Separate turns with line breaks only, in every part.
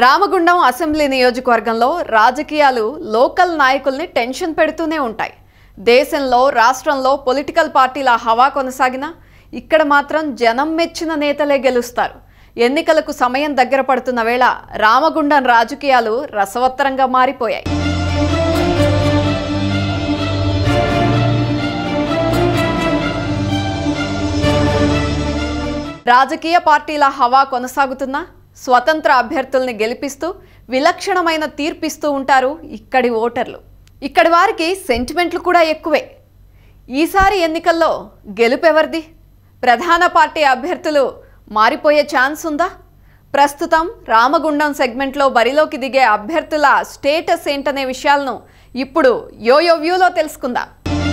Ramagundam assembly నియోజకవర్గంలో రాజకీయాలు local నాయకుల్ని టెన్షన్ పెడుతూనే ఉంటాయి దేశంలో రాష్ట్రంలో పొలిటికల్ పార్టీల హవా కొనసాగినా ఇక్కడ మాత్రం జనం మెచ్చిన నేతలే గెలుస్తారు ఎన్నికలకు సమయం దగ్గర పడుతున్న వేళ రామగుండం రాజకీయాలు రసవత్తరంగా మారిపోయాయి రాజకీయ పార్టీల హవా కొనసాగుతున్నా స్వతంత్ర అభ్యర్థుల్ని గెలిపిస్తూ విలక్షణమైన తీర్పిస్తూ ఉంటారు ఇక్కడి ఓటర్లు ఇక్కడి వారికి సెంటిమెంట్లు కూడా ఎక్కువే ఈసారి ఎన్నికల్లో గెలుపెవరిది ప్రధాన పార్టీ అభ్యర్థులు మారిపోయే ఛాన్స్ ఉందా ప్రస్తుతం రామగుండం సెగ్మెంట్లో బరిలోకి దిగే అభ్యర్థుల స్టేటస్ ఏంటనే విషయాలను ఇప్పుడు యోయో వ్యూలో తెలుసుకుందాం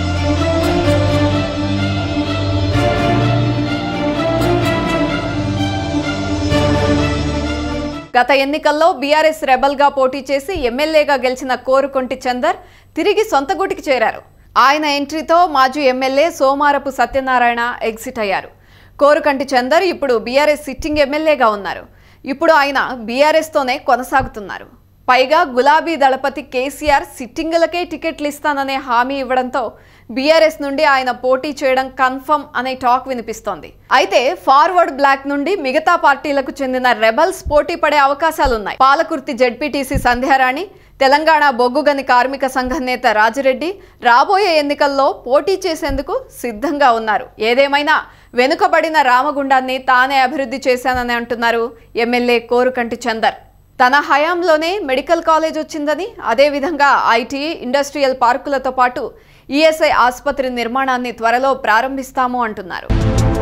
గత ఎన్నికల్లో బీఆర్ఎస్ రెబల్గా పోటీ చేసి ఎమ్మెల్యేగా గెలిచిన కోరుకొంటి చందర్ తిరిగి సొంత గూటికి చేరారు ఆయన ఎంట్రీతో మాజీ ఎమ్మెల్యే సోమారపు సత్యనారాయణ ఎగ్జిట్ అయ్యారు కోరుకంటి చందర్ ఇప్పుడు బీఆర్ఎస్ సిట్టింగ్ ఎమ్మెల్యేగా ఉన్నారు ఇప్పుడు ఆయన బీఆర్ఎస్తోనే కొనసాగుతున్నారు పైగా గులాబీ దళపతి కేసీఆర్ సిట్టింగులకే టికెట్లు ఇస్తాననే హామీ ఇవ్వడంతో బీఆర్ఎస్ నుండి ఆయన పోటీ చేయడం కన్ఫర్మ్ అనే టాక్ వినిపిస్తోంది అయితే ఫార్వర్డ్ బ్లాక్ నుండి మిగతా పార్టీలకు చెందిన రెబల్స్ పోటీ పడే అవకాశాలున్నాయి పాలకుర్తి జడ్పీటీసీ సంధ్యారాణి తెలంగాణ బొగ్గుగని కార్మిక సంఘం నేత రాజిరెడ్డి రాబోయే ఎన్నికల్లో పోటీ చేసేందుకు సిద్ధంగా ఉన్నారు ఏదేమైనా వెనుకబడిన రామగుండాన్ని తానే అభివృద్ధి చేశానని అంటున్నారు ఎమ్మెల్యే కోరుకంటి చందర్ తన హయాంలోనే మెడికల్ కాలేజ్ వచ్చిందని అదేవిధంగా ఐటీ ఇండస్ట్రియల్ పార్కులతో పాటు ఈఎస్ఐ ఆసుపత్రి నిర్మాణాన్ని త్వరలో ప్రారంభిస్తాము అంటున్నారు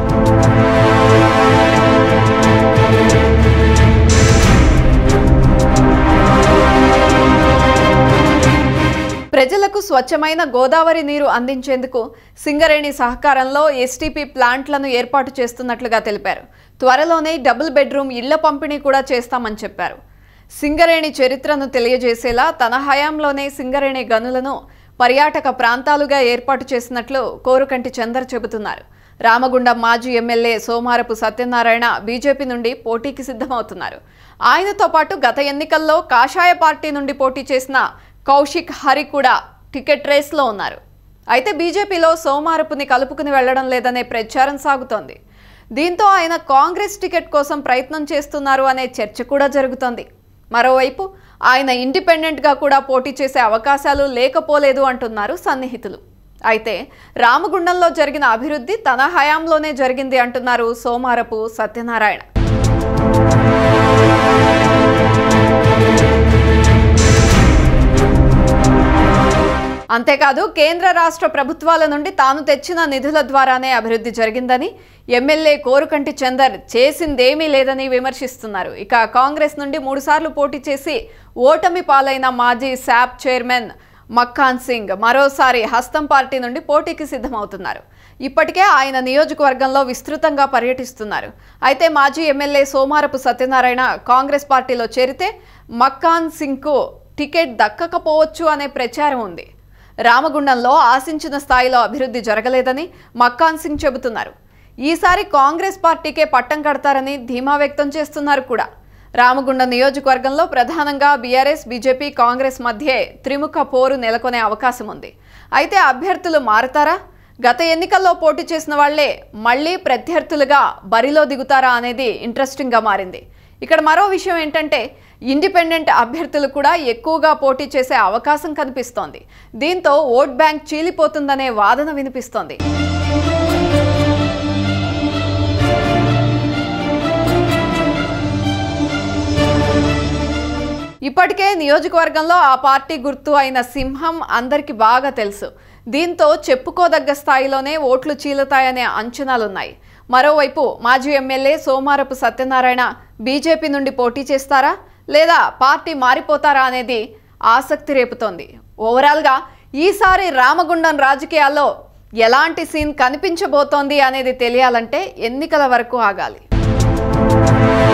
ప్రజలకు స్వచ్ఛమైన గోదావరి నీరు అందించేందుకు సింగరేణి సహకారంలో ఎస్టీపీ ప్లాంట్లను ఏర్పాటు చేస్తున్నట్లుగా తెలిపారు త్వరలోనే డబుల్ బెడ్రూమ్ ఇళ్ల పంపిణీ కూడా చేస్తామని చెప్పారు సింగరేణి చరిత్రను తెలియజేసేలా తన హయాంలోనే సింగరేణి గనులను పర్యాటక ప్రాంతాలుగా ఏర్పాటు చేసినట్లు కోరుకంటి చందర్ చెబుతున్నారు రామగుండం మాజీ ఎమ్మెల్యే సోమారపు సత్యనారాయణ బీజేపీ నుండి పోటీకి సిద్ధమవుతున్నారు ఆయనతో పాటు గత ఎన్నికల్లో కాషాయ పార్టీ నుండి పోటీ చేసిన కౌశిక్ హరి కూడా టికెట్ రేస్లో ఉన్నారు అయితే బీజేపీలో సోమారపుని కలుపుకుని వెళ్లడం లేదనే ప్రచారం సాగుతోంది దీంతో ఆయన కాంగ్రెస్ టికెట్ కోసం ప్రయత్నం చేస్తున్నారు అనే చర్చ కూడా జరుగుతోంది మరోవైపు ఆయన ఇండిపెండెంట్గా కూడా పోటీ చేసే అవకాశాలు లేకపోలేదు అంటున్నారు సన్నిహితులు అయితే రామగుండంలో జరిగిన అభివృద్ధి తన హయాంలోనే జరిగింది అంటున్నారు సోమారపు సత్యనారాయణ అంతేకాదు కేంద్ర రాష్ట్ర ప్రభుత్వాల నుండి తాను తెచ్చిన నిధుల ద్వారానే అభివృద్ధి జరిగిందని ఎమ్మెల్యే కోరుకంటి చందర్ చేసిందేమీ లేదని విమర్శిస్తున్నారు ఇక కాంగ్రెస్ నుండి మూడుసార్లు పోటీ చేసి ఓటమి పాలైన మాజీ శాప్ చైర్మన్ మక్కాన్ సింగ్ మరోసారి హస్తం పార్టీ నుండి పోటీకి సిద్ధమవుతున్నారు ఇప్పటికే ఆయన నియోజకవర్గంలో విస్తృతంగా పర్యటిస్తున్నారు అయితే మాజీ ఎమ్మెల్యే సోమారపు సత్యనారాయణ కాంగ్రెస్ పార్టీలో చేరితే మక్కాన్ సింగ్కు టికెట్ దక్కకపోవచ్చు అనే ప్రచారం ఉంది రామగుండంలో ఆశించిన స్థాయిలో అభివృద్ధి జరగలేదని మక్కాన్ సింగ్ చెబుతున్నారు ఈసారి కాంగ్రెస్ పార్టీకే పట్టం కడతారని ధీమా వ్యక్తం చేస్తున్నారు కూడా రామగుండం నియోజకవర్గంలో ప్రధానంగా బీఆర్ఎస్ బీజేపీ కాంగ్రెస్ మధ్య త్రిముఖ పోరు నెలకొనే అవకాశం ఉంది అయితే అభ్యర్థులు మారతారా గత ఎన్నికల్లో పోటీ చేసిన వాళ్లే మళ్లీ ప్రత్యర్థులుగా బరిలో దిగుతారా అనేది ఇంట్రెస్టింగ్గా మారింది ఇక్కడ మరో విషయం ఏంటంటే ఇండిపెండెంట్ అభ్యర్థులు కూడా ఎక్కువగా పోటీ చేసే అవకాశం కనిపిస్తోంది దీంతో ఓట్ బ్యాంక్ చీలిపోతుందనే వాదన వినిపిస్తోంది ఇప్పటికే నియోజకవర్గంలో ఆ పార్టీ గుర్తు అయిన సింహం అందరికీ బాగా తెలుసు దీంతో చెప్పుకోదగ్గ స్థాయిలోనే ఓట్లు చీలుతాయనే అంచనాలున్నాయి మరోవైపు మాజీ ఎమ్మెల్యే సోమారపు సత్యనారాయణ బీజేపీ నుండి పోటీ చేస్తారా లేదా పార్టీ మారిపోతారా అనేది ఆసక్తి రేపుతోంది ఓవరాల్గా ఈసారి రామగుండం రాజకీయాల్లో ఎలాంటి సీన్ కనిపించబోతోంది అనేది తెలియాలంటే ఎన్నికల వరకు ఆగాలి